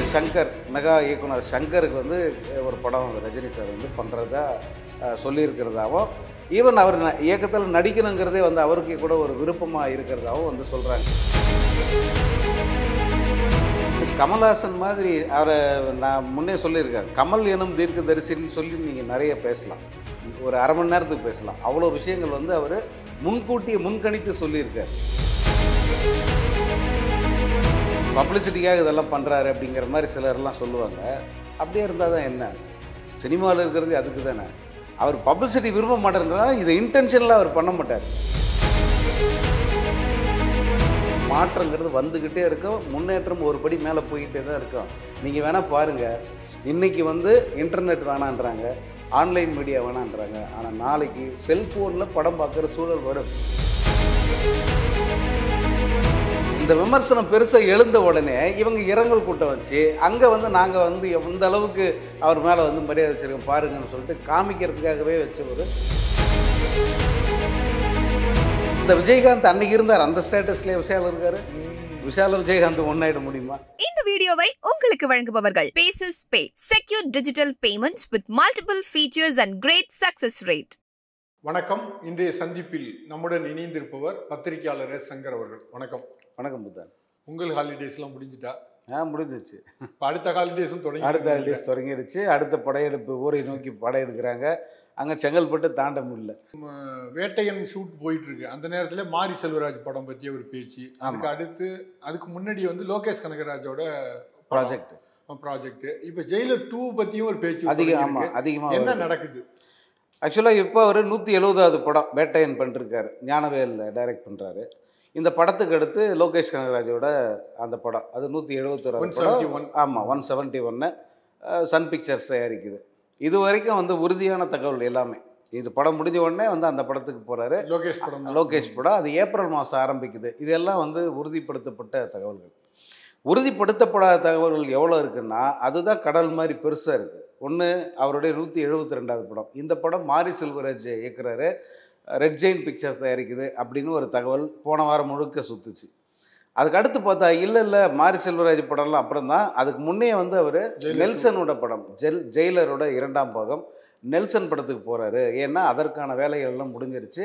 Shankar mega இயக்குனர் சங்கருக்கு வந்து ஒரு படம் ரஜினி சார் வந்து பண்ணுறதா சொல்லியிருக்கிறதாவும் ஈவன் அவர் ந- இயக்கத்தில் நடிக்கணுங்கிறதே வந்து அவருக்கு கூட ஒரு விருப்பமாக இருக்கிறதாவும் வந்து சொல்கிறாங்க கமல்ஹாசன் மாதிரி அவரை நான் முன்னே சொல்லியிருக்கேன் கமல் எனும் தீர்க்கதரிசின்னு சொல்லி நீங்கள் நிறைய பேசலாம் ஒரு அரை மணி நேரத்துக்கு பேசலாம் அவ்வளோ விஷயங்கள் வந்து அவர் முன்கூட்டியே முன்கணித்து சொல்லியிருக்கார் பப்ளிசிட்டிக்காக இதெல்லாம் பண்ணுறாரு அப்படிங்கிற மாதிரி சிலர்லாம் சொல்லுவாங்க அப்படியே இருந்தால் தான் என்ன சினிமாவில் இருக்கிறது அதுக்கு தானே அவர் பப்ளிசிட்டி விரும்ப மாட்டேன்றனால இதை இன்டென்ஷனில் அவர் பண்ண மாட்டார் மாற்றங்கிறது வந்துக்கிட்டே இருக்கும் முன்னேற்றம் ஒரு படி மேலே போய்கிட்டே தான் இருக்கும் நீங்கள் வேணால் பாருங்கள் இன்றைக்கி வந்து இன்டர்நெட் வேணான்றாங்க ஆன்லைன் மீடியா வேணான்றாங்க ஆனால் நாளைக்கு செல்ஃபோனில் படம் பார்க்குற சூழல் வரும் இந்த விமர்சனம் பெருசாக எழுந்த உடனே இவங்க இரங்கல் கூட்டம் வச்சு அங்கே வந்து நாங்கள் வந்து எந்த அளவுக்கு அவர் மேலே வந்து மரியாதை வச்சிருக்கோம் பாருங்கன்னு சொல்லிட்டு காமிக்கிறதுக்காகவே வச்ச ஒரு இந்த விஜயகாந்த் அன்னைக்கு இருந்தார் அந்த ஸ்டேட்டஸ்லேயே விஷால் இருக்காரு விஷால விஜயகாந்த் ஒன்றாயிட முடியுமா இந்த வீடியோவை உங்களுக்கு வழங்குபவர்கள் பேசஸ் pay secure digital payments with multiple features and great success rate வணக்கம் இன்றைய சந்திப்பில் நம்முடன் இணைந்திருப்பவர் பத்திரிகையாளர் எஸ் சங்கர் அவர்கள் வணக்கம் வணக்கம் புத்தன் உங்கள் ஹாலிடேஸ்லாம் முடிஞ்சிட்டா ஆ முடிஞ்சிச்சு இப்போ அடுத்த ஹாலிடேஸும் தொடங்கி அடுத்த ஹாலிடேஸ் தொடங்கிடுச்சு அடுத்த படையெடுப்பு ஊரை நோக்கி படையெடுக்கிறாங்க அங்கே செங்கல்பட்டு தாண்ட முடியல வேட்டையன் ஷூட் போயிட்டு இருக்கு அந்த நேரத்துல மாரி செல்வராஜ் படம் பற்றிய ஒரு பேச்சு அதுக்கு ஆமா. அடுத்து அதுக்கு முன்னாடி வந்து லோகேஷ் கனகராஜோட ப்ராஜெக்ட் ப்ராஜெக்ட் இப்போ ஜெயிலர் டூ பற்றியும் ஒரு பேச்சு அதிகம் தொடங்கி ஆமாம் இருக்கு. அதிகமாக என்ன நடக்குது ஆக்சுவலாக இப்போ அவர் நூற்றி எழுபதாவது படம் வேட்டையன் பண்ணிருக்காரு ஞானவேல் டைரக்ட் பண்ணுறாரு இந்த படத்துக்கு அடுத்து லோகேஷ் கனகராஜோட அந்த படம் அது நூற்றி எழுபத்தொரு படம் 171. ஆமாம் ஒன் செவன்ட்டி ஒன்று சன் பிக்சர்ஸ் தயாரிக்குது இது வரைக்கும் வந்து உறுதியான தகவல் எல்லாமே இது படம் முடிஞ்ச உடனே வந்து அந்த படத்துக்கு போகிறாரு லோகேஷ் படம் தான். லோகேஷ் படம் அது ஏப்ரல் மாதம் ஆரம்பிக்குது இதெல்லாம் வந்து உறுதிப்படுத்தப்பட்ட தகவல்கள் உறுதிப்படுத்தப்படாத தகவல்கள் எவ்வளோ இருக்குன்னா அதுதான் கடல் மாதிரி பெருசாக இருக்குது ஒன்று அவருடைய நூற்றி எழுபத்தி ரெண்டாவது படம் இந்த படம் மாரி செல்வராஜ் இயக்குறாரு ரெட் ஜெயின் பிக்சர் தயாரிக்குது அப்படின்னு ஒரு தகவல் போன வாரம் முழுக்க சுத்துச்சு அதுக்கு அடுத்து பார்த்தா இல்லை இல்லை மாரி செல்வராஜ் படம்லாம் அப்புறம் தான் அதுக்கு முன்னே வந்து அவர் ஜெயிலர் நெல்சனோட படம் ஜெல் ஜெயிலரோட இரண்டாம் பாகம் நெல்சன் படத்துக்கு போகிறாரு ஏன்னா அதற்கான வேலைகள் எல்லாம் முடிஞ்சிருச்சு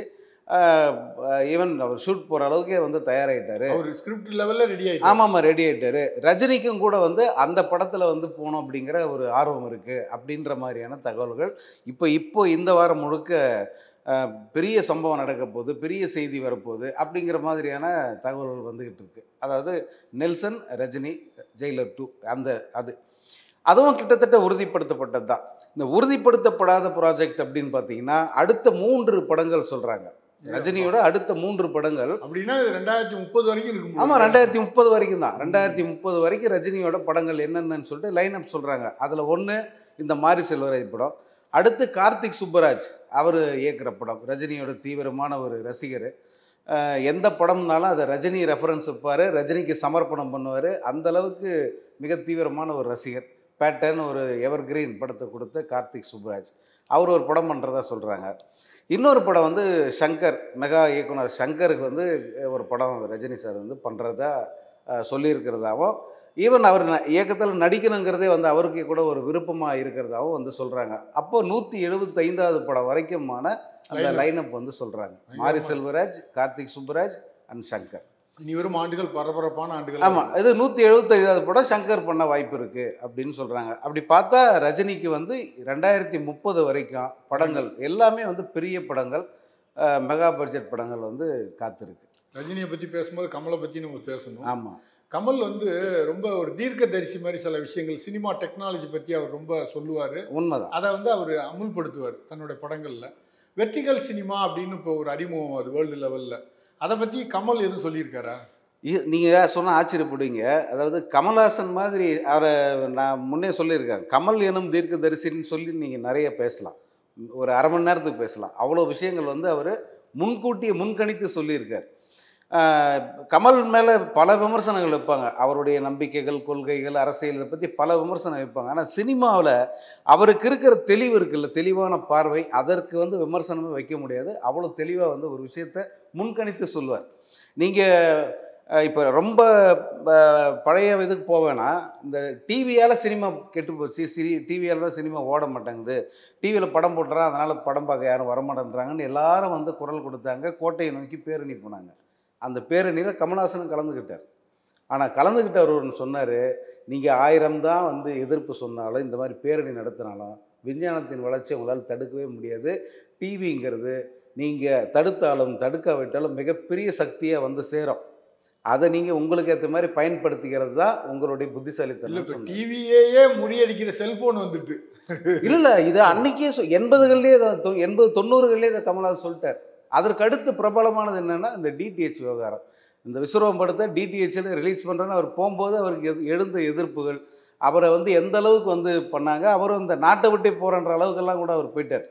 ஈவன் அவர் ஷூட் போகிற அளவுக்கே வந்து தயாராகிட்டாரு அவர் ஸ்கிரிப்ட் லெவல்ல ரெடி ஆயிட்டு ஆமாம் ரெடி ஆயிட்டாரு ரஜினிக்கும் கூட வந்து அந்த படத்தில் வந்து போகணும் அப்படிங்கிற ஒரு ஆர்வம் இருக்குது அப்படின்ற மாதிரியான தகவல்கள் இப்போ இப்போ இந்த வாரம் முழுக்க அஹ், பெரிய சம்பவம் நடக்க போகுது பெரிய செய்தி வரப்போகுது அப்படிங்கிற மாதிரியான தகவல்கள் வந்துக்கிட்டு இருக்கு அதாவது நெல்சன் ரஜினி ஜெயிலர் டூ அந்த அது அதுவும் கிட்டத்தட்ட உறுதிப்படுத்தப்பட்டது தான் இந்த உறுதிப்படுத்தப்படாத ப்ராஜெக்ட் அப்படின்னு பார்த்தீங்கன்னா அடுத்த மூன்று படங்கள் சொல்கிறாங்க ரஜினியோட அடுத்த மூன்று படங்கள் அப்படின்னா இது ரெண்டாயிரத்தி முப்பது வரைக்கும் இருக்கும் ஆமாம் ரெண்டாயிரத்தி முப்பது வரைக்கும் தான் ரெண்டாயிரத்தி முப்பது வரைக்கும் ரஜினியோட படங்கள் என்னென்னு சொல்லிட்டு லைன் அப் சொல்கிறாங்க அதில் ஒன்று இந்த மாரி செல்வராஜ் படம் அடுத்து கார்த்திக் சுப்பராஜ் அவர் இயக்குற படம் ரஜினியோட தீவிரமான ஒரு ரசிகர் அஹ் எந்த படம்னாலும் அதை ரஜினி ரெஃபரன்ஸ் வைப்பார் ரஜினிக்கு சமர்ப்பணம் பண்ணுவார் அந்த அளவுக்கு மிக தீவிரமான ஒரு ரசிகர் பேட்டன் ஒரு எவர் கிரீன் படத்தை கொடுத்த கார்த்திக் சுப்பராஜ் அவர் ஒரு படம் பண்ணுறதா சொல்கிறாங்க இன்னொரு படம் வந்து சங்கர் மெகா இயக்குனர் சங்கருக்கு வந்து ஒரு படம் ரஜினி சார் வந்து பண்ணுறதா சொல்லியிருக்கிறதாவும் ஈவன் அவர் ந- இயக்கத்தில் நடிக்கணுங்கிறதே வந்து அவருக்கு கூட ஒரு விருப்பமாக இருக்கிறதாவும் வந்து சொல்கிறாங்க அப்போ நூற்றி எழுபத்தைந்தாவது படம் வரைக்குமான அந்த Lineup. லைனப் வந்து சொல்கிறாங்க மாரி செல்வராஜ் கார்த்திக் சுப்பராஜ் அண்ட் சங்கர் இனி வரும் ஆண்டுகள் பரபரப்பான ஆண்டுகள் ஆமாம் இது நூற்றி எழுபத்தைந்தாவது படம் சங்கர் பண்ண வாய்ப்பு இருக்குது அப்படின்னு சொல்கிறாங்க அப்படி பார்த்தா ரஜினிக்கு வந்து ரெண்டாயிரத்தி முப்பது வரைக்கும் படங்கள் எல்லாமே வந்து பெரிய படங்கள் அஹ், மெகா பட்ஜெட் படங்கள் வந்து காத்திருக்கு ரஜினியை பத்தி பேசும்போது கமலை பத்தி நம்ம பேசணும் ஆமாம் கமல் வந்து ரொம்ப ஒரு தீர்க்கதரிசி மாதிரி சில விஷயங்கள் சினிமா டெக்னாலஜி பற்றி அவர் ரொம்ப சொல்லுவார் உண்மைதான் அதை வந்து அவர் அமுல்படுத்துவார் தன்னுடைய படங்களில் வெர்டிகல் சினிமா அப்படின்னு இப்போ ஒரு அறிமுகம் அது வேர்ல்டு லெவலில் அதை பற்றி கமல் எதுவும் சொல்லியிருக்காரா நீங்கள் சொன்ன ஆச்சரியப்படுவீங்க அதாவது கமல்ஹாசன் மாதிரி அவரை நான் முன்னே சொல்லியிருக்கேன் கமல் எனும் தீர்க்கதரிசின்னு சொல்லி நீங்கள் நிறைய பேசலாம் ஒரு அரை மணி நேரத்துக்கு பேசலாம் அவ்வளோ விஷயங்கள் வந்து அவர் முன்கூட்டியே முன்கணித்து சொல்லியிருக்கார் ஆஹ் கமல் மேலே பல விமர்சனங்கள் வைப்பாங்க அவருடைய நம்பிக்கைகள் கொள்கைகள் அரசியல் இதை பற்றி பல விமர்சனம் வைப்பாங்க ஆனால் சினிமாவில் அவருக்கு இருக்கிற தெளிவு இருக்குல்ல தெளிவான பார்வை அதற்கு வந்து விமர்சனமே வைக்க முடியாது அவ்வளோ தெளிவாக வந்து ஒரு விஷயத்தை முன்கணித்து சொல்லுவார் நீங்கள் இப்போ ரொம்ப அஹ், பழைய இதுக்கு போவேன்னா இந்த டிவியால் சினிமா கெட்டு போச்சு சிரி டிவியால் தான் சினிமா ஓட மாட்டேங்குது டிவியில் படம் போட்டுறா அதனால் படம் பார்க்க யாரும் வரமாட்டேன்றாங்கன்னு எல்லாரும் வந்து குரல் கொடுத்தாங்க கோட்டையை நோக்கி பேரணி போனாங்க அந்த பேரணியில் கமல்ஹாசனும் கலந்துக்கிட்டார் ஆனால் கலந்துக்கிட்டவர் ஒன்று சொன்னார் நீங்கள் ஆயிரம் தான் வந்து எதிர்ப்பு சொன்னாலும் இந்த மாதிரி பேரணி நடத்தினாலும் விஞ்ஞானத்தின் வளர்ச்சி உங்களால் தடுக்கவே முடியாது டிவிங்கிறது நீங்கள் தடுத்தாலும் தடுக்காவிட்டாலும் மிகப்பெரிய சக்தியாக வந்து சேரும் அதை நீங்கள் உங்களுக்கு ஏற்ற மாதிரி பயன்படுத்திக்கிறது தான் உங்களுடைய இல்ல புத்திசாலித்தனம் இப்ப சொன்னார். டிவியையே முறியடிக்கிற செல்போன் வந்துட்டு இல்ல இல்ல இது அன்னைக்கே சொ- எண்பதுகள்லயே இதை தொ- எண்பது தொண்ணூறுகள்லயே இதை கமல்ஹாசன் சொல்லிட்டார் அதற்கு அடுத்து பிரபலமானது என்னன்னா இந்த டிடிஹெச் விவகாரம் இந்த விஸ்வரூபம் படத்தை டிடிஹெச்சில் ரிலீஸ் பண்ணுறேன்னு அவர் போகும்போது அவருக்கு எது- எழுந்த எதிர்ப்புகள் அவரை வந்து எந்த அளவுக்கு வந்து பண்ணாங்க அவரும் இந்த நாட்டை விட்டே போகிறன்ற அளவுக்கெல்லாம் கூட அவர் போயிட்டார்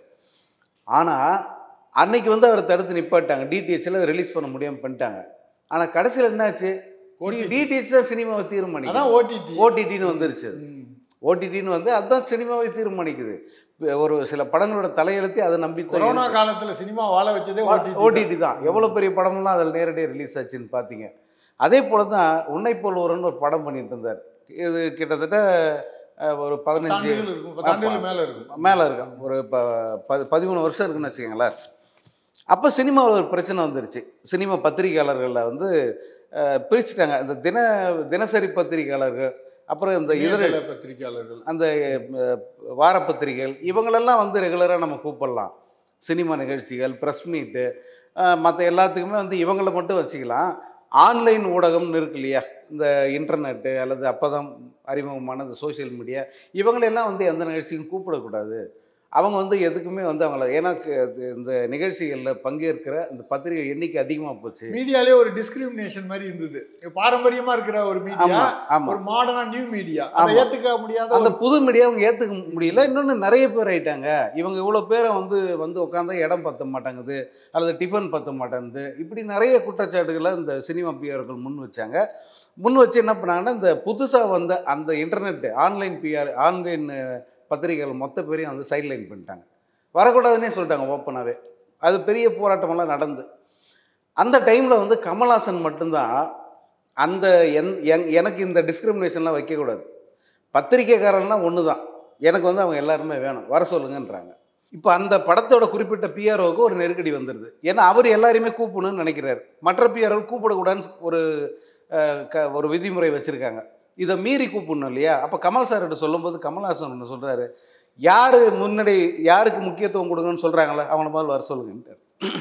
ஆனால் அன்னைக்கு வந்து அவர் தடுத்து நிப்பாட்டாங்க டிடிஹெச்சில் ரிலீஸ் பண்ண முடியாமல் பண்ணிட்டாங்க ஆனால் கடைசியில் என்னாச்சு OTT. டிடிஹெச் தான் சினிமாவை தீர்மானிக்கும் அதான் ஓடிடி ஓடிடின்னு வந்துருச்சு அது. ஓடிடின்னு வந்து அதுதான் சினிமாவை தீர்மானிக்குது இப்ப ஒரு சில படங்களோட தலையெழுத்தி அதை நம்பி கொரோனா காலத்துல சினிமா வாழ வச்சதே ஓடிடி ஓடிடி தான் எவ்வளோ பெரிய படமெல்லாம் அதில் நேரடியாக ரிலீஸ் ஆச்சுன்னு பார்த்தீங்க அதே போல தான் உன்னை போல் ஒருவன் ஒரு படம் பண்ணிட்டு இருந்தார் இது கிட்டத்தட்ட அஹ், ஒரு பதினஞ்சு தாண்டுகள் இருக்கும் பத்தாண்டுகள் மேல இருக்கும் மேலே இருக்கும் ஒரு ப ப- பதிமூணு வருஷம் இருக்குன்னு வச்சுக்கோங்களேன் அப்போ சினிமாவில் ஒரு பிரச்சனை வந்துருச்சு சினிமா பத்திரிகையாளர்களில் வந்து அஹ், பிரிச்சுட்டாங்க இந்த தின தினசரி பத்திரிகையாளர்கள் அப்புறம் இந்த இதழ் இணையதள பத்திரிகையாளர்கள் அந்த அஹ், வார பத்திரிகைகள் இவங்களெல்லாம் வந்து ரெகுலராக நம்ம கூப்பிடலாம் சினிமா நிகழ்ச்சிகள் ப்ரெஸ் மீட்டு மற்ற எல்லாத்துக்குமே வந்து இவங்கள மட்டும் வச்சுக்கலாம் ஆன்லைன் ஊடகம்னு இருக்கு இல்லையா இந்த இன்டர்நெட்டு அல்லது அப்போ தான் அறிமுகமான இந்த சோஷியல் மீடியா இவங்களெல்லாம் வந்து எந்த நிகழ்ச்சிக்கும் கூப்பிடக்கூடாது அவங்க வந்து எதுக்குமே வந்து அவங்கள ஏன்னா க- இது இந்த நிகழ்ச்சிகளில் பங்கேற்கிற இந்த பத்திரிகை எண்ணிக்கை அதிகமாக போச்சு மீடியாலே ஒரு டிஸ்கிரிமினேஷன் மாதிரி இருந்தது பாரம்பரியமா இருக்கிற ஒரு மீடியா ஆமாம் ஆமாம் ஒரு மாடர்னா நியூ மீடியா அதை ஆமா. ஏத்துக்க முடியாத அந்த ஒரு- புது மீடியா அவங்க ஏற்றுக்க முடியல இன்னொன்று நிறைய பேர் ஆயிட்டாங்க இவங்க இவ்வளோ பேரை வந்து வந்து உட்காந்தா இடம் பத்த மாட்டேங்குது அல்லது டிஃபன் பத்த மாட்டேங்குது இப்படி நிறைய குற்றச்சாட்டுகளை இந்த சினிமா பிஆர்கள் முன் வச்சாங்க முன் வச்சு என்ன பண்ணாங்கன்னா இந்த புதுசாக வந்த அந்த இன்டர்நெட் ஆன்லைன் பிஆர் ஆன்லைன் பத்திரிகைகள் மொத்த பேரையும் வந்து சைட்லைன் பண்ணிட்டாங்க வரக்கூடாதுன்னே சொல்லிட்டாங்க ஓப்பனாகவே அது பெரிய போராட்டமெல்லாம் நடந்து அந்த டைமில் வந்து கமல்ஹாசன் மட்டும்தான் அந்த என் என்- எனக்கு இந்த டிஸ்கிரிமினேஷன்லாம் வைக்கக்கூடாது பத்திரிக்கைக்காரன்லாம் ஒன்று தான் எனக்கு வந்து அவங்க எல்லாருமே வேணும் வர சொல்லுங்கன்றாங்க இப்போ அந்த படத்தோட குறிப்பிட்ட பிஆர்ஓக்கு ஒரு நெருக்கடி வந்துடுது ஏன்னா அவர் எல்லாரையுமே கூப்பிடணும்னு நினைக்கிறாரு மற்ற பிஆர்ஓ கூப்பிடக்கூடாதுன்னு ஒரு அஹ், க ஒரு விதிமுறை வச்சுருக்காங்க இதை மீறி கூப்பிடணும் இல்லையா அப்போ கமல் சார்கிட்ட சொல்லும்போது கமல்ஹாசன் ஒன்று சொல்கிறாரு யார் முன்னாடி யாருக்கு முக்கியத்துவம் கொடுங்கன்னு சொல்கிறாங்களே அவங்கள முதல்ல வர சொல்லுங்கன்ட்டார்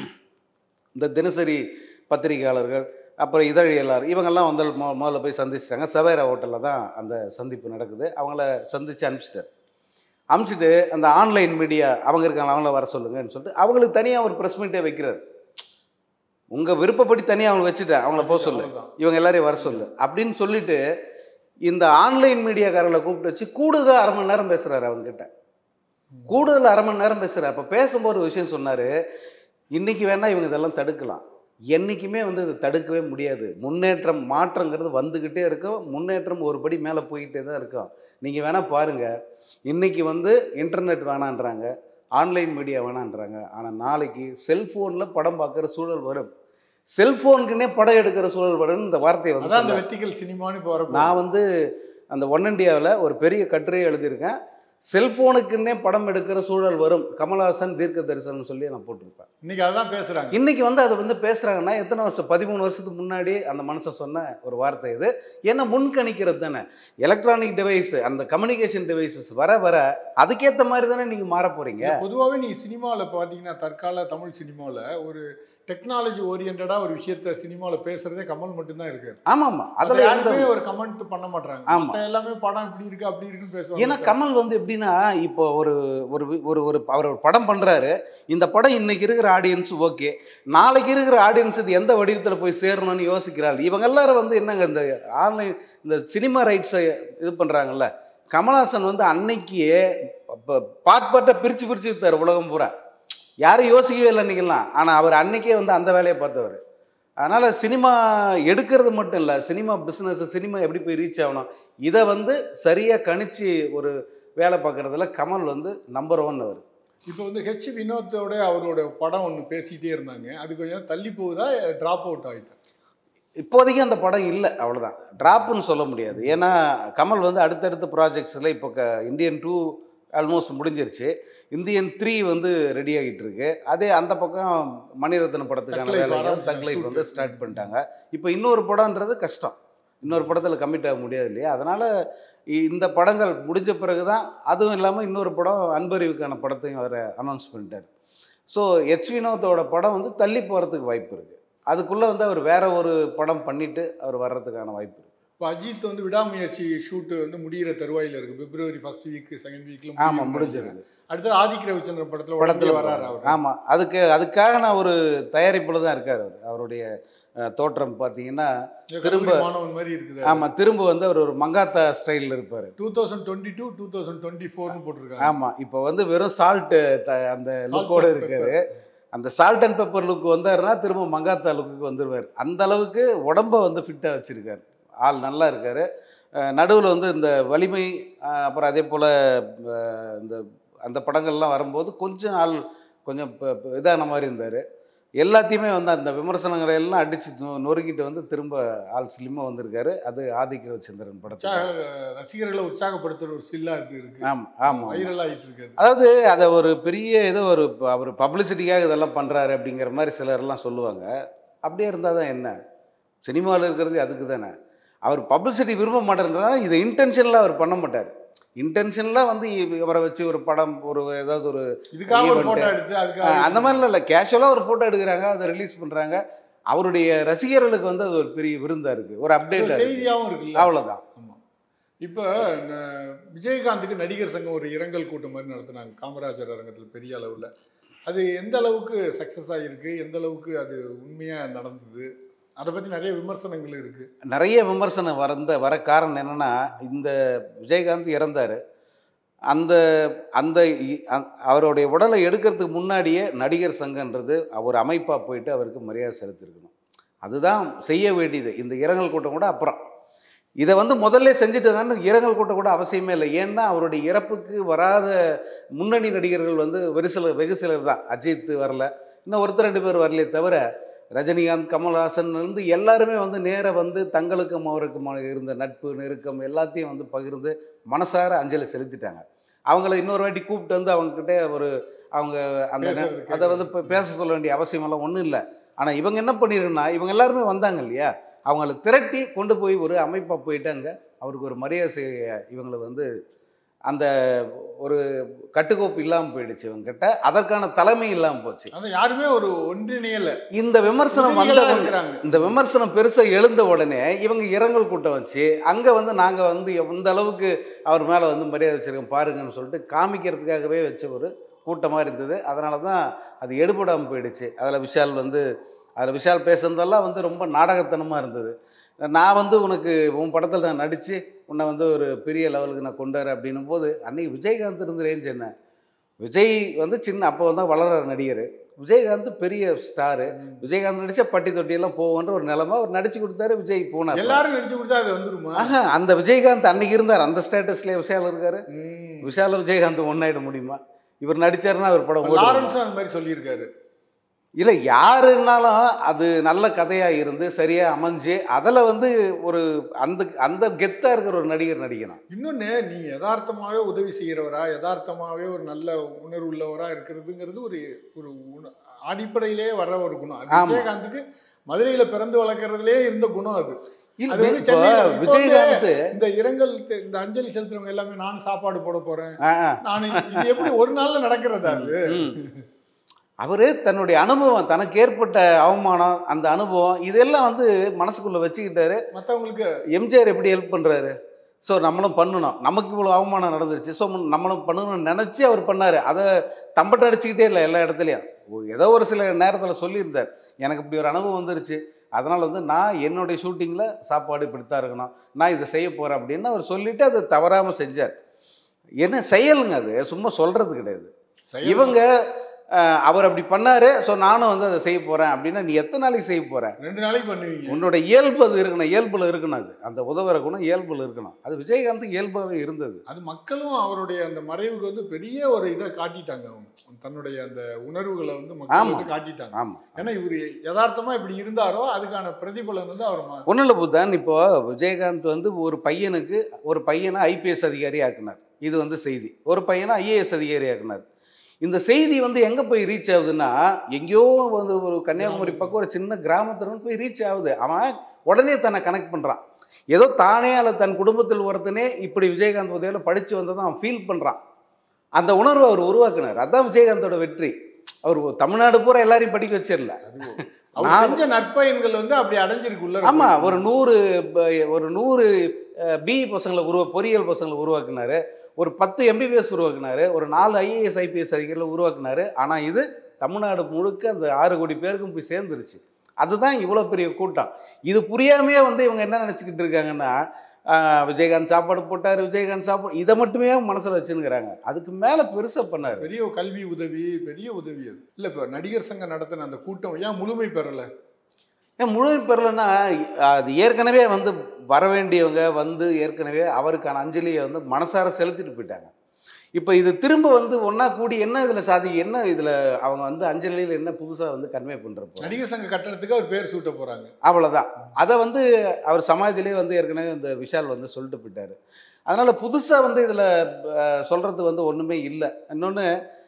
இந்த தினசரி பத்திரிகையாளர்கள் அப்புறம் இதழியலாளர் இவங்கெல்லாம் வந்து மொ முதல்ல போய் சந்திச்சிட்டாங்க சவேரா ஹோட்டலில் தான் அந்த சந்திப்பு நடக்குது அவங்கள சந்தித்து அனுப்பிச்சிட்டார் அனுப்பிச்சிட்டு அந்த ஆன்லைன் மீடியா அவங்க இருக்காங்க அவங்கள வர சொல்லுங்கன்னு சொல்லிட்டு அவங்களுக்கு தனியாக ஒரு ப்ரெஸ் மீட்டே வைக்கிறார் உங்கள் விருப்பப்படி தனியாக அவங்களை வச்சுட்டேன் அவங்கள போக சொல்லு அவ்வளவுதான். இவங்க எல்லாரையும் வர சொல்லு அப்படின்னு சொல்லிட்டு இந்த ஆன்லைன் மீடியாக்காரங்களை கூப்பிட்டு வச்சு கூடுதல் அரை மணி நேரம் பேசுகிறாரு அவங்ககிட்ட கூடுதல் அரை மணி நேரம் பேசுகிறார் அப்போ பேசும்போது ஒரு விஷயம் சொன்னார் இன்னைக்கு வேணால் இவங்க இதெல்லாம் தடுக்கலாம் என்றைக்குமே வந்து இதை தடுக்கவே முடியாது முன்னேற்றம் மாற்றங்கிறது வந்துக்கிட்டே இருக்கும் முன்னேற்றம் ஒரு படி மேலே போய்கிட்டே தான் இருக்கும் நீங்கள் வேணால் பாருங்கள் இன்னைக்கு வந்து இன்டர்நெட் வேணான்றாங்க ஆன்லைன் மீடியா வேணான்றாங்க ஆனால் நாளைக்கு செல்ஃபோனில் படம் பார்க்குற சூழல் வரும் செல்ஃபோனுக்குன்னே படம் எடுக்கிற சூழல் வரும்னு இந்த வார்த்தையை வந்து அதான் அந்த சொன்னார். வெர்டிகல் சினிமான்னு இப்போ வர நான் வந்து அந்த ஒன் இண்டியாவில் ஒரு பெரிய கட்டுரையை எழுதியிருக்கேன் செல்ஃபோனுக்குன்னே படம் எடுக்கிற சூழல் வரும் கமல்ஹாசன் தீர்க்க தரிசனம் சொல்லி நான் போட்டிருப்பேன் இன்னைக்கு அதான் பேசுறாங்க இன்னைக்கு வந்து அதை வந்து பேசுகிறாங்கன்னா எத்தனை வருஷம் பதிமூணு வருஷத்துக்கு முன்னாடி அந்த மனுஷன் சொன்ன ஒரு வார்த்தை இது ஏன்னா முன்கணிக்கிறது தானே எலக்ட்ரானிக் டிவைஸ் அந்த கம்யூனிகேஷன் டிவைசஸ் வர வர அதுக்கேற்ற மாதிரி தானே நீங்கள் மாற போகிறீங்க பொதுவாகவே நீங்க சினிமாவில் பார்த்தீங்கன்னா தற்கால தமிழ் சினிமாவில் ஒரு டெக்னாலஜி ஓரியன்டா ஒரு விஷயத்த சினிமாவில் பேசுறதே கமல் மட்டும்தான் இருக்காரு ஆமாம்மா அதில் அதில் எந்த யாருமே ஒரு கமெண்ட் பண்ண மாட்டாங்க ஆமா. மத்த எல்லாமே படம் இப்படி இருக்கு அப்படி இருக்குன்னு பேசுவாங்க ஏன்னா கமல் வந்து எப்படின்னா இப்போ ஒரு ஒரு வி- ஒரு ஒரு அவர் ஒரு படம் பண்ணுறாரு இந்த படம் இன்னைக்கு இருக்கிற ஆடியன்ஸ் ஓகே நாளைக்கு இருக்கிற ஆடியன்ஸ் இது எந்த வடிவத்தில் போய் சேரணும்னு யோசிக்கிறாள் இவங்க எல்லாரும் வந்து என்னங்க இந்த ஆன்லைன் இந்த சினிமா ரைட்ஸை இது பண்ணுறாங்கல்ல கமல்ஹாசன் வந்து அன்னைக்கு பார்ட் பார்ட்டாக பிரித்து பிரித்து வித்தார் உலகம் பூரா யாரும் யோசிக்கவே இல்லை அன்றைக்கெல்லாம் ஆனால் அவர் அன்னைக்கே வந்து அந்த வேலையை பார்த்தவர் அதனால் சினிமா எடுக்கிறது மட்டும் இல்லை சினிமா பிஸ்னஸ் சினிமா எப்படி போய் ரீச் ஆகணும் இதை வந்து சரியாக கணிச்சு ஒரு வேலை பார்க்குறதுல கமல் வந்து நம்பர் ஒன் அவர் இப்போ வந்து ஹெச் வினோத்தோட அவரோட படம் ஒன்று பேசிட்டே இருந்தாங்க அது கொஞ்சம் தள்ளி போகுதா ட்ராப் அவுட் ஆகிட்டா இப்போதைக்கு அந்த படம் இல்லை அவ்வளோதான் ட்ராப்புன்னு சொல்ல முடியாது ஏன்னா கமல் வந்து அடுத்தடுத்த ப்ராஜெக்ட்ஸில் இப்போ க இந்தியன் டூ ஆல்மோஸ்ட் முடிஞ்சிருச்சு இந்தியன் த்ரீ வந்து ரெடி ஆகிட்டு இருக்கு அதே அந்த பக்கம் மணிரத்னம் படத்துக்கான Thug Life வேலைகள் ஆரம்பிச்சாங்க, தக் லைஃப் வந்து shoot. ஸ்டார்ட் பண்ணிட்டாங்க இப்போ இன்னொரு படம்ன்றது கஷ்டம் இன்னொரு படத்தில் கமிட் ஆக முடியாது இல்லையா அதனால் இந்த படங்கள் முடிஞ்ச பிறகு தான் அதுவும் இல்லாமல் இன்னொரு படம் அன்பறிவுக்கான படத்தையும் வர அனௌன்ஸ் பண்ணிட்டார் ஸோ எச் வினோத்தோட படம் வந்து தள்ளி போகிறதுக்கு வாய்ப்பு இருக்குது அதுக்குள்ளே வந்து அவர் வேற ஒரு படம் பண்ணிட்டு அவர் வர்றதுக்கான வாய்ப்பு இருக்கு இப்போ அஜித் வந்து விடாமுயற்சி ஷூட்டு வந்து முடிகிற தருவாயில் இருக்கு பிப்ரவரி ஃபர்ஸ்ட் வீக் செகண்ட் வீக்ல ஆமாம் முடிஞ்சிருக்கு அடுத்து ஆதிக் ரவிச்சந்திரன் படத்துல படத்தில் படத்துல வராரு அவர் ஆமாம் அதுக்கு அதுக்காக நான் ஒரு தயாரிப்பில் தான் இருக்கார் அவர் அவருடைய அஹ், தோற்றம் பார்த்தீங்கன்னா திரும்ப- மாணவன் மாதிரி இருக்குது ஆமாம் திரும்ப வந்து அவர் ஒரு மங்காத்தா ஸ்டைலில் இருப்பார் two thousand twenty two two thousand twenty ஃபோர்னு போட்டிருக்காங்க ஆமாம் இப்போ வந்து வெறும் சால்ட்டு அந்த லுக்கோடு and இருக்காரு அந்த சால்ட் அண்ட் பெப்பர் லுக் வந்தாருன்னா திரும்ப மங்காத்தா லுக்குக்கு வந்துடுவார் அந்த அளவுக்கு உடம்ப வந்து ஃபிட்டாக வச்சுருக்காரு ஆள் நல்லா இருக்கார் நடுவில் வந்து இந்த வலிமை அஹ், அப்புறம் அதே போல் இந்த அந்த படங்கள்லாம் வரும்போது கொஞ்சம் ஆள் கொஞ்சம் ப- ப- இதான மாதிரி இருந்தார் எல்லாத்தையுமே வந்து அந்த விமர்சனங்களை எல்லாம் அடித்து நொறுக்கிட்டு வந்து திரும்ப ஆள் ஸ்லிம்மாக வந்திருக்காரு அது ஆதிக்க ரவிச்சந்திரன் படத்தில் உற்சாக ரசிகர்களை உற்சாகப்படுத்துற ஒரு ஸ்டில்லா இது இருக்கு ஆமாம் ஆமாம் வைரல் ஆயிட்டு இருக்காது அதாவது அதை ஒரு பெரிய ஏதோ ஒரு ப- அவர் பப்ளிசிட்டிக்காக இதெல்லாம் பண்ணுறாரு அப்படிங்கிற மாதிரி சிலர்லாம் சொல்லுவாங்க அப்படியே இருந்தால் தான் என்ன சினிமாவில் இருக்கிறது அதுக்கு தானே அவர் பப்ளிசிட்டி விரும்ப மாட்டேன்றனால இதை இன்டென்ஷனில் அவர் பண்ண மாட்டார் இன்டென்ஷனலாக வந்து இ- இவரை வச்சு ஒரு படம் ஒரு ஏதாவது ஒரு இதுக்காக ஒரு Event. போட்டோ எடுத்து ஆ, அதுக்காக அந்த மாதிரிலாம் இல்லை கேஷுவலாக ஒரு ஃபோட்டோ எடுக்கிறாங்க அதை ரிலீஸ் பண்ணுறாங்க அவருடைய ரசிகர்களுக்கு வந்து அது ஒரு பெரிய விருந்தாக இருக்குது ஒரு ஒரு அப்டேட் செய்தியாவும் இருக்குல்ல அவ்வளோதான் ஆமா இப்போ ந- விஜயகாந்துக்கு நடிகர் சங்கம் ஒரு இரங்கல் கூட்டம் மாதிரி நடத்துனாங்க காமராஜர் அரங்கத்தில் பெரிய அளவில் அது எந்த அளவுக்கு சக்ஸஸ் ஆகிருக்கு எந்த அளவுக்கு அது உண்மையாக நடந்தது அதை பற்றி நிறைய விமர்சனங்கள் இருக்கு நிறைய விமர்சனம் வந்த வர காரணம் என்னன்னா இந்த விஜயகாந்த் இறந்தார் அந்த அந்த இ- அ- அவருடைய உடலை எடுக்கிறதுக்கு முன்னாடியே நடிகர் சங்கன்றது ஒரு அமைப்பாக போயிட்டு அவருக்கு மரியாதை செலுத்திருக்கணும் அதுதான் செய்ய வேண்டியது இந்த இரங்கல் கூட்டம் கூட அப்புறம் இதை வந்து முதல்ல செஞ்சுட்டு தானே இரங்கல் கூட்டம் கூட அவசியமே இல்லை ஏன்னா அவருடைய இறப்புக்கு வராத முன்னணி நடிகர்கள் வந்து வெறு சிலர் வெகு சிலர் தான் அஜித் வரல இன்னும் ஒருத்தர் ரெண்டு பேர் வரலையே தவிர ரஜினிகாந்த் கமல்ஹாசன் இருந்து எல்லாருமே வந்து நேரா வந்து தங்களுக்கும் அவருக்கும் இருந்த நட்பு நெருக்கம் எல்லாத்தையும் வந்து பகிர்ந்து மனசார அஞ்சலி செலுத்திட்டாங்க அவங்கள இன்னொரு வாட்டி கூப்பிட்டு வந்து அவங்கக்கிட்ட ஒரு அவங்க அந்த நே- பேசுறதுக்கு அதை வந்து இப்போ பேச சொல்ல வேண்டிய அவசியமெல்லாம் ஒன்றும் இல்லை ஆனால் இவங்க என்ன பண்ணிருக்குன்னா இவங்க எல்லாருமே வந்தாங்க இல்லையா அவங்கள திரட்டி கொண்டு போய் ஒரு அமைப்பாக போயிட்டாங்க அவருக்கு ஒரு மரியாதை செய்ய இவங்களை வந்து அந்த ஒரு கட்டுக்கோப்பு இல்லாமல் போயிடுச்சு இவங்ககிட்ட அதற்கான தலைமை இல்லாமல் போச்சு அதை யாருமே ஒரு ஒன்றிணையல இந்த விமர்சனம் வந்த விதிகளா உடனே இருக்கிறாங்க இந்த விமர்சனம் பெருசாக எழுந்த உடனே இவங்க இரங்கல் கூட்டம் வச்சு அங்கே வந்து நாங்கள் வந்து எந்த அளவுக்கு அவர் மேலே வந்து மரியாதை வச்சிருக்கோம் பாருங்கன்னு சொல்லிட்டு காமிக்கிறதுக்காகவே வச்ச ஒரு கூட்டமாக இருந்தது அதனால தான் அது எடுபடாமல் போயிடுச்சு அதில் விஷால் வந்து அதில் விஷால் பேசுனதெல்லாம் வந்து ரொம்ப நாடகத்தனமாக இருந்தது நான் வந்து உனக்கு உன் படத்தில் நான் நடித்து உன்னை வந்து ஒரு பெரிய லெவலுக்கு நான் கொண்டு வரேன் அப்படின்னும் போது அன்னைக்கு விஜயகாந்த் இருந்த ரேஞ்ச் என்ன விஜய் வந்து சின்ன அப்போ வந்து வளர நடிகர் விஜயகாந்த் பெரிய ஸ்டாரு விஜயகாந்த் நடிச்சா பட்டி தொட்டியெல்லாம் போவோன்ற ஒரு நிலைமை அவர் நடிச்சு கொடுத்தாரு விஜய் போனார் எல்லாரும் நடிச்சு கொடுத்தா அது வந்துருமா ஆஹா அந்த விஜயகாந்த் அன்னைக்கு இருந்தார் அந்த ஸ்டேட்டஸ்ல விஷால் இருக்காரு ம். விஷால விஜயகாந்த் ஒன்னாயிட முடியுமா இவர் நடிச்சாருன்னா அவர் படம் ஓடுமா? லாரன்ஸும் அந்த மாதிரி சொல்லியிருக்காரு இல்ல யாருன்னாலும் அது நல்ல கதையா இருந்து சரியா அமைஞ்சு அதில் வந்து ஒரு அந்த அந்த கெத்தா இருக்கிற ஒரு நடிகர் நடிக்கணும் இன்னொன்று நீங்க யதார்த்தமாகவே உதவி செய்கிறவரா யதார்த்தமாகவே ஒரு நல்ல உணர்வு உள்ளவரா இருக்கிறதுங்கிறது ஒரு ஒரு உண- அடிப்படையிலே வர்ற ஒரு குணம் அது ஆமா. விஜயகாந்துக்கு மதுரையில பிறந்து வளர்க்கறதுலே இருந்த குணம் அது இல்ல அது வந்து இப்போ சென்னையில இப்ப விஜயகாந்த் இந்த இரங்கல் தெ- இந்த அஞ்சலி செலுத்துறவங்க எல்லாமே நான் சாப்பாடு போட போறேன் ஆ, ஆ. நான் இது எப்படி ஒரு நாள்ல நடக்கிறதா அது ம். அவரு தன்னுடைய அனுபவம் தனக்கு ஏற்பட்ட அவமானம் அந்த அனுபவம் இதெல்லாம் வந்து மனசுக்குள்ள வச்சுக்கிட்டாரு மத்தவங்களுக்கு எம்ஜிஆர் எப்படி ஹெல்ப் பண்ணுறாரு ஸோ நம்மளும் பண்ணணும் நமக்கு இவ்வளோ அவமானம் நடந்துருச்சு ஸோ நம்மளும் பண்ணணும்னு நினச்சி அவர் பண்ணார் அதை தம்பட்ட அடிச்சுக்கிட்டே இல்லை எல்லா இடத்துலையும் ஓ- ஏதோ ஒரு சில நேரத்தில் சொல்லியிருந்தார் எனக்கு இப்படி ஒரு அனுபவம் வந்துருச்சு அதனால் வந்து நான் என்னுடைய ஷூட்டிங்கில் சாப்பாடு இப்படித்தான் இருக்கணும் நான் இதை செய்ய போகிறேன் அப்படின்னு அவர் சொல்லிவிட்டு அதை தவறாமல் செஞ்சார் என்ன செயலுங்க அது சும்மா சொல்கிறது கிடையாது செயல் இவங்க அஹ், அவர் அப்படி பண்ணாரு ஸோ நானும் வந்து அதை செய்ய போறேன் அப்படின்னா நீ எத்தனை நாளைக்கு செய்ய போற ரெண்டு நாளைக்கு பண்ணுவீங்க உன்னோட இயல்பு அது இருக்கணும் இயல்புல இருக்கணும் அது அந்த உதவுற குணம் இயல்புல இருக்கணும் அது விஜயகாந்த் இயல்பாகவே இருந்தது அது மக்களும் அவருடைய அந்த மறைவுக்கு வந்து பெரிய ஒரு இதை காட்டிட்டாங்க அவங்க. தன்னுடைய அந்த உணர்வுகளை வந்து மக்கள் ஆமா. வந்து காட்டிட்டாங்க ஆமா ஏன்னா இவர் யதார்த்தமா இப்படி இருந்தாரோ அதுக்கான பிரதிபலன் வந்து அவர் ம- ஒன்றும் இல்லை புத்தன் இப்போ விஜயகாந்த் வந்து ஒரு பையனுக்கு ஒரு பையனை ஐபிஎஸ் அதிகாரி ஆக்குனார் இது வந்து செய்தி ஒரு பையனை ஐஏஎஸ் அதிகாரி ஆக்குனார் இந்த செய்தி வந்து எங்கே போய் ரீச் ஆகுதுன்னா எங்கேயோ வந்து ஒரு கன்னியாகுமரி பக்கம் ஒரு சின்ன கிராமத்துல போய் ரீச் ஆகுது அவன் உடனே தன்னை கனெக்ட் பண்ணுறான் ஏதோ தானே அல்ல தன் குடும்பத்தில் ஒருத்தனே இப்படி விஜயகாந்த் உதவியில் படித்து வந்ததை அவன் ஃபீல் பண்ணுறான் அந்த உணர்வை அவர் உருவாக்குனார் அதான் விஜயகாந்தோட வெற்றி அவர் தமிழ்நாடு பூரா எல்லாரையும் படிக்க வச்சிடல அது அவர் நான் செஞ்ச நற்பயன்கள் வந்து அப்படி அடைஞ்சிருக்கு உள்ள ஆமா ஒரு நூறு ப- ஒரு நூறு பிஇ பசங்களை உருவா பொறியியல் பசங்களை உருவாக்குனாரு ஒரு பத்து எம்பிபிஎஸ் உருவாக்குனாரு ஒரு நாலு ஐஏஎஸ் ஐபிஎஸ் அதிகாரிகளை உருவாக்குனாரு ஆனா இது தமிழ்நாடு முழுக்க அந்த ஆறு கோடி பேருக்கும் போய் சேர்ந்துருச்சு அதுதான் இவ்வளோ பெரிய கூட்டம் இது புரியாமையே வந்து இவங்க என்ன நினச்சிக்கிட்டு இருக்காங்கன்னா ஆஹ், விஜயகாந்த் சாப்பாடு போட்டார் விஜயகாந்த் சாப்பாடு இதை மட்டுமே மனசில் வச்சுன்னுக்குறாங்க அதுக்கு மேலே பெருசாக பண்ணார் பெரிய ஒரு கல்வி உதவி பெரிய உதவி அது இல்ல இப்ப நடிகர் சங்கம் நடத்தின அந்த கூட்டம் ஏன் முழுமை பெறல ஏன் முழுமை பெறலைன்னா அது ஏற்கனவே வந்து வர வேண்டியவங்க வந்து ஏற்கனவே அவருக்கான அஞ்சலியை வந்து மனசார செலுத்திட்டு போயிட்டாங்க இப்போ இது திரும்ப வந்து ஒன்றா கூடி என்ன இதில் சாதி என்ன இதில் அவங்க வந்து அஞ்சலியில் என்ன புதுசாக வந்து கன்வே பண்ணுறப்போ நடிகர் சங்க கட்டணத்துக்கு அவர் பேர் சூட்ட போறாங்க அவ்வளோதான் அதை வந்து அவர் சமாதியிலே வந்து ஏற்கனவே இந்த விஷால் வந்து சொல்லிட்டு போயிட்டாரு அதனால் புதுசாக வந்து இதில் சொல்கிறது வந்து ஒன்றுமே இல்லை இன்னொன்று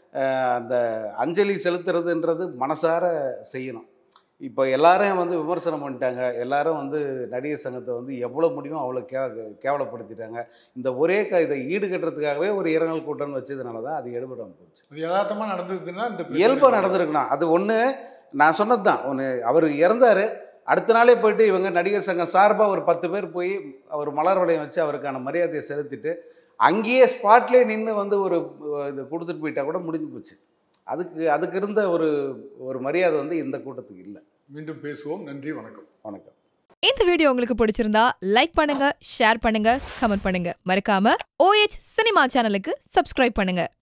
அந்த அஞ்சலி செலுத்துறதுன்றது மனசார செய்யணும் இப்போ எல்லாரும் வந்து விமர்சனம் பண்ணிட்டாங்க எல்லாரும் வந்து நடிகர் சங்கத்தை வந்து எவ்வளோ முடியுமோ அவ்வளோ கே கேவலப்படுத்திட்டாங்க இந்த ஒரே க இதை ஈடு கட்டுறதுக்காகவே ஒரு இரங்கல் கூட்டம்னு வச்சதுனால தான் அது எடுபடாமல் போச்சு அது யதார்த்தமா நடந்ததுன்னா இந்த பிரச்சனை இயல்பாக நடந்திருக்கணும் அது ஒன்று நான் சொன்னது தான் ஒன்று அவர் இறந்தார் அடுத்த நாளே போயிட்டு இவங்க நடிகர் சங்கம் சார்பாக ஒரு பத்து பேர் போய் அவர் மலர் வளையம் வச்சு அவருக்கான மரியாதையை செலுத்திட்டு அங்கேயே ஸ்பாட்லேயே நின்று வந்து ஒரு அஹ், இது கொடுத்துட்டு போயிட்டா கூட முடிஞ்சு போச்சு அதுக்கு அதுக்கு இருந்த ஒரு ஒரு மரியாதை வந்து இந்த கூட்டத்துக்கு இல்லை மீண்டும் பேசுவோம் நன்றி வணக்கம் வணக்கம் இந்த வீடியோ உங்களுக்கு பிடிச்சிருந்தா லைக் பண்ணுங்க ஷேர் பண்ணுங்க கமெண்ட் பண்ணுங்க மறக்காம ஓஎச் சினிமா சேனலுக்கு சப்ஸ்கிரைப் பண்ணுங்க